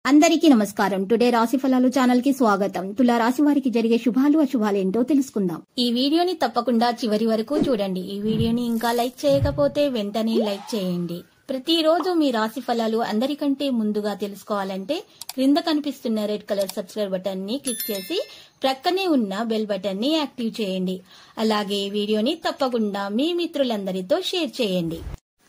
అందరికీ నమస్కారం టుడే రాశి ఫలాలు ఛానల్ కి స్వాగతం తులా రాశి వారికి జరిగే శుభాలు అశుభాలు ఏంటో తెలుసుకుందాం ఈ వీడియోని తప్పకుండా చివరి వరకు చూడండి ఈ వీడియోని ఇంకా లైక్ చేయకపోతే వెంటనే లైక్ చేయండి ప్రతిరోజు మీ రాశి ఫలాలు అందరికంటే ముందుగా తెలుసుకోవాలంటే క్రింద కనిపిస్తున్న రెడ్ కలర్ సబ్స్క్రైబ్ బటన్ ని క్లిక్ చేసి ప్రక్కనే ఉన్న బెల్ బటన్ ని యాక్టివ్ చేయండి అలాగే ఈ వీడియోని తప్పకుండా మీ మిత్రులందరితో షేర్ చేయండి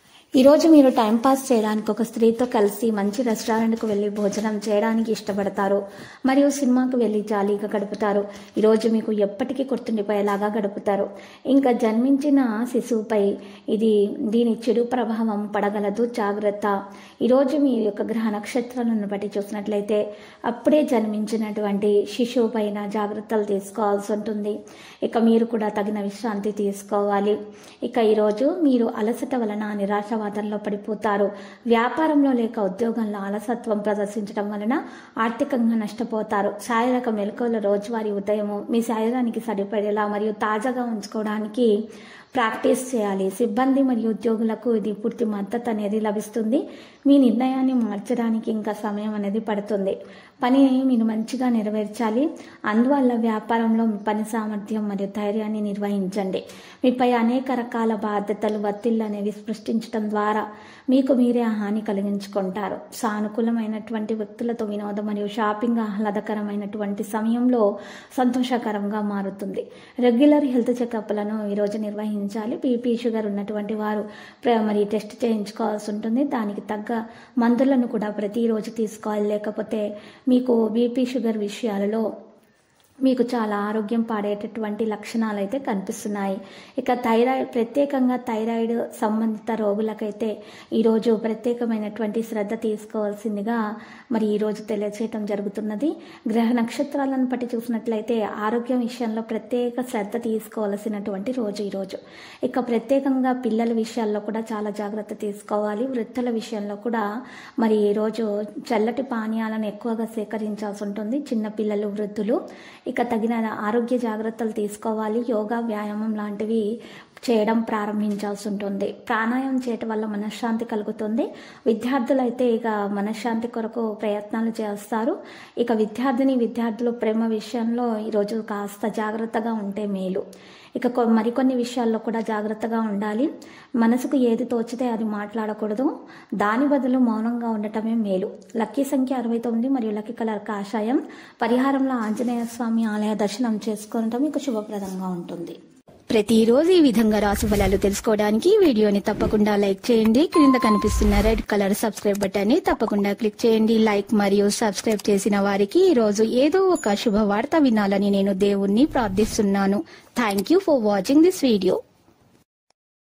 ఈ రోజు మీరు టైం పాస్ చేయడానికి ఒక స్త్రీతో కలిసి మంచి రెస్టారెంట్కు వెళ్ళి భోజనం చేయడానికి ఇష్టపడతారు మరియు సినిమాకు వెళ్ళి జాలీగా గడుపుతారు ఈ రోజు మీకు ఎప్పటికీ గుర్తుండిపోయేలాగా గడుపుతారు ఇంకా జన్మించిన శిశువుపై ఇది దీని చెడు ప్రభావం పడగలదు జాగ్రత్త ఈరోజు మీ యొక్క గ్రహ నక్షత్రాలను బట్టి చూసినట్లయితే అప్పుడే జన్మించినటువంటి శిశువు పైన జాగ్రత్తలు తీసుకోవాల్సి ఉంటుంది ఇక మీరు కూడా తగిన విశ్రాంతి తీసుకోవాలి ఇక ఈరోజు మీరు అలసట వలన నిరాశవాదంలో పడిపోతారు వ్యాపారంలో లేక ఉద్యోగంలో అలసత్వం ప్రదర్శించడం వలన ఆర్థికంగా నష్టపోతారు శారీరక మెలకువల రోజువారీ ఉదయము మీ శరీరానికి సరిపడేలా మరియు తాజాగా ఉంచుకోవడానికి ప్రాక్టీస్ చేయాలి సిబ్బంది మరియు ఉద్యోగులకు ఇది పూర్తి మద్దతు అనేది లభిస్తుంది మీ నిర్ణయాన్ని మార్చడానికి ఇంకా సమయం అనేది పడుతుంది పనిని మీరు మంచిగా నెరవేర్చాలి అందువల్ల వ్యాపారంలో మీ పని సామర్థ్యం మరియు ధైర్యాన్ని నిర్వహించండి మీపై అనేక రకాల బాధ్యతలు ఒత్తిళ్లు అనేవి సృష్టించడం ద్వారా మీకు మీరే హాని కలిగించుకుంటారు సానుకూలమైనటువంటి వ్యక్తులతో వినోదం మరియు షాపింగ్ ఆహ్లాదకరమైనటువంటి సమయంలో సంతోషకరంగా మారుతుంది రెగ్యులర్ హెల్త్ చెకప్లను ఈరోజు నిర్వహించాలి బీపీ షుగర్ ఉన్నటువంటి వారు ప్ర- మరి టెస్ట్ చేయించుకోవాల్సి ఉంటుంది దానికి తగ్గ మందులను కూడా ప్రతిరోజు తీసుకోవాలి లేకపోతే మీకు బీపీ షుగర్ విషయాలలో మీకు చాలా ఆరోగ్యం పాడేటటువంటి లక్షణాలు అయితే కనిపిస్తున్నాయి ఇక థైరాయిడ్ ప్రత్యేకంగా థైరాయిడ్ సంబంధిత రోగులకైతే ఈరోజు ప్రత్యేకమైనటువంటి శ్రద్ధ తీసుకోవాల్సిందిగా మరి ఈరోజు తెలియచేయటం జరుగుతున్నది గ్రహ నక్షత్రాలను బట్టి చూసినట్లయితే ఆరోగ్యం విషయంలో ప్రత్యేక శ్రద్ధ తీసుకోవాల్సినటువంటి రోజు ఈరోజు ఇక ప్రత్యేకంగా పిల్లల విషయాల్లో కూడా చాలా జాగ్రత్త తీసుకోవాలి వృద్ధుల విషయంలో కూడా మరి ఈరోజు చల్లటి పానీయాలను ఎక్కువగా సేకరించాల్సి ఉంటుంది చిన్న పిల్లలు వృద్ధులు ఇక తగిన ఆరోగ్య జాగ్రత్తలు తీసుకోవాలి యోగా వ్యాయామం లాంటివి చేయడం ప్రారంభించాల్సి ఉంటుంది ప్రాణాయామం చేయటం వల్ల మనశ్శాంతి కలుగుతుంది విద్యార్థులైతే ఇక మనశ్శాంతి కొరకు ప్రయత్నాలు చేస్తారు ఇక విద్యార్థిని విద్యార్థులు ప్రేమ విషయంలో ఈరోజు కాస్త జాగ్రత్తగా ఉంటే మేలు ఇక కొ- మరికొన్ని విషయాల్లో కూడా జాగ్రత్తగా ఉండాలి మనసుకు ఏది తోచితే అది మాట్లాడకూడదు దాని బదులు మౌనంగా ఉండటమే మేలు లక్కీ సంఖ్య అరవై తొమ్మిది మరియు లక్కీ కలర్ కాషాయం పరిహారంలో ఆంజనేయ స్వామి ఆలయ దర్శనం చేసుకోవడం మీకు శుభప్రదంగా ఉంటుంది ప్రతిరోజు ఈ విధంగా రాశి ఫలాలు తెలుసుకోవడానికి ఈ వీడియోని తప్పకుండా లైక్ చేయండి క్రింద కనిపిస్తున్న రెడ్ కలర్ సబ్స్క్రైబ్ బటన్ ని తప్పకుండా క్లిక్ చేయండి లైక్ మరియు సబ్స్క్రైబ్ చేసిన వారికి ఈ రోజు ఏదో ఒక శుభవార్త వినాలని నేను దేవుణ్ణి ప్రార్థిస్తున్నాను thank you for watching this video